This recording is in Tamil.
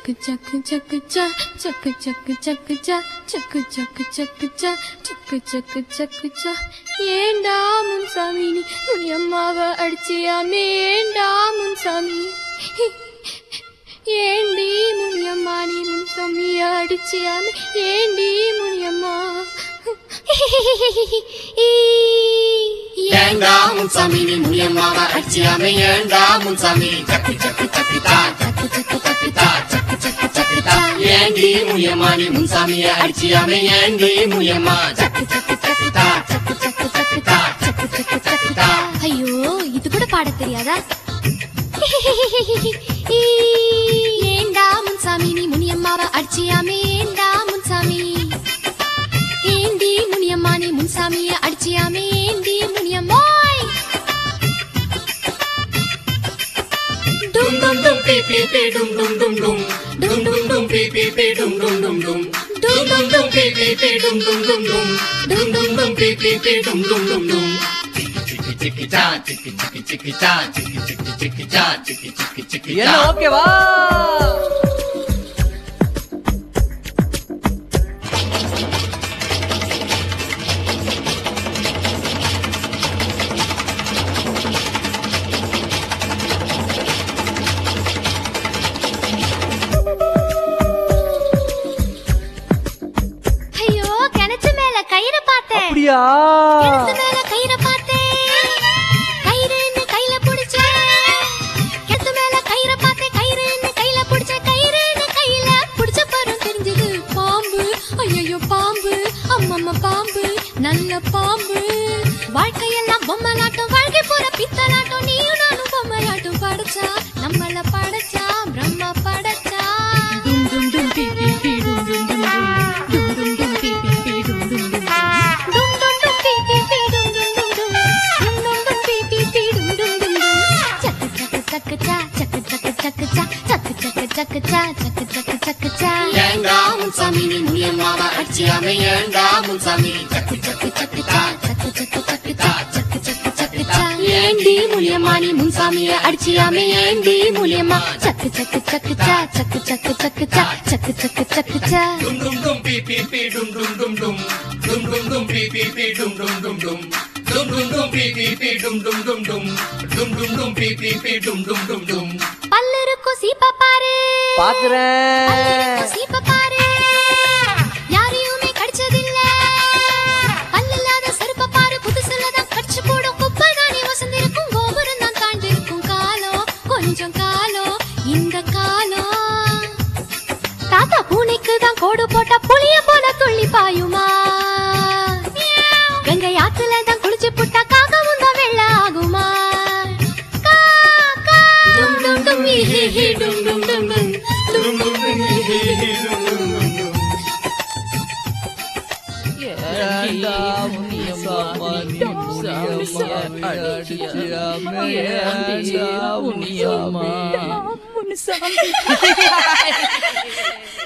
சக்கு சக்கு சக்கு சா சக்கு சக்கு சக்கு சா சக்கு சக்கு சக்கு சா சக்கு சக்கு சக்கு சா ஏண்டா முன்சாமி நீ உன் அம்மாவை அடிச்சியாமே ஏண்டா முன்சாமி ஏண்டி முனியம்மா நீ முன்சாமிய அடிச்சியாமே ஏண்டி முனியம்மா ஏண்டா முன்சாமி நீ முனியம்மாவை அடிச்சியாமே ஏண்டா முன்சாமி சக்கு சக்கு சக்கு தா சக்கு சக்கு சக்கு தா சக்கு சக்கு சக்கு தா ஏண்டி முனியம்மா நீ முன்சாமிய அடிச்சியாமே ஏண்டி முனியம்மா சக்கு சக்கு சக்கு தா சக்கு சக்கு சக்கு தா சக்கு சக்கு சக்கு தா ஐயோ இது கூட பாட தெரியாதா ஏண்டா முன்சாமி நீ முனியம்மாவை அடிச்சியாமே ஏண்டா முன்சாமி ஏண்டி முனியம்மா நீ முன்சாமிய அடிச்சியாமே ஏண்டி முனியம்மாய் டும் டும் டும் பி பி பி டும் டும் டும் டும் டும் டும் டும் பி பி பி டும் டும் டும் டும் டும் டும் டும் பி பி பி டும் டும் டும் டும் டும் டும் டும் பி பி பி டும் டும் டும் டும் சிக்கி சிக்கி சா சிக்கி சிக்கி சிக்கி சா சிக்கி சிக்கி சிக்கி சா சிக்கி சிக்கி சிக்கி என்ன சா ஓகேவா ஐயோ கிணத்து மேல கயிறு பார்த்தேன் அப்படியா கிணத்து மேல கயிறை பார்த்தேன் கயிறுன்னு கையில புடிச்சேன் கிணத்து மேல கயிறை பார்த்தேன் கயிறுன்னு கையில புடிச்சேன் கயிறுன்னு கையில புடிச்ச பரம் தெரிஞ்சது பாம்பு ஐயோ பாம்பு அம்மம்மா பாம்பு நல்ல பாம்பு வாழ்க்கையெல்லாம் பொம்மலாட்டம் வாழ்க்கை போற பித்தலாட்டம் நீயும் நானும் பொம்மலாட்டம் படைச்சா நம்மள படைச்சா பிரம்மா படைச்சா டும் டும் டும் பி பி பி டும் டும் டும் டும் டும் டும் டும் பி பி பி டும் டும் டும் டும் டும் டும் டும் பி பி பி டும் டும் டும் டும் டும் டும் டும் பி பி பி டும் டும் டும் டும் சக்கு சக்கு சக்கு சா சக்கு சக்கு சக்கு சா சக்கு சக்கு சக்கு சா சக்கு சக்கு சக்கு சா ஏண்டா முன்சாமி நீ முனியம்மாவை அடிச்சியாமே ஏண்டா முன்சாமி சக்கு சக்கு சக்கு தா சக்கு சக்கு சக்கு சா சக்கு சக்கு சக்கு சா ஏண்டி முனியம்மா நீ முன்சாமிய அடிச்சியாமே ஏண்டி மூலியம்மா சக்கு சக்கு சக்கு சா சக்கு சக்கு சக்கு சா சக்கு சக்கு சக்கு சா டும் டும் டும் பி பி பி டும் டும் டும் டும் டும் டும் டும் பி பி பி டும் டும் டும் டும் டும் டும் டும் பி பி பி டும் டும் டும் டும் டும் டும் டும் பி பி பி டும் டும் டும் டும் பல்லு இருக்கும் சீப்ப பாரு பாக்குறேன் பல்லிருக்கும் சீப்ப பாரு யாரையுமே கடிச்சதில்ல பல்லில்லாத செருப்ப பாரு புதுசுல தான் கடிச்சு போடும் குப்பை தானே வசந்திருக்கும் கோபுரம் தான் தாண்டிருக்கும் காலம் கொஞ்சம் காலம் இந்த காலம் தாத்தா பூனைக்கு தான் கோடு போட்டா புளிய போல துள்ளி பாயுமா கங்கை ஆத்துல தான் குளிச்சு புட்டா காகவும் தான் வெள்ள ஆகுமா கா, கா. டும் டும் டும் ஹி ஹி ஹி டும் டும் டும் டும். டும் டும் டும் ஹி ஹி ஹி டும் டும் டும் டும். ஏண்டா முனியம்மா நீ முனியம்மா அடிச்சியாமே ஏண்டா முனியம்மா முனுசாமி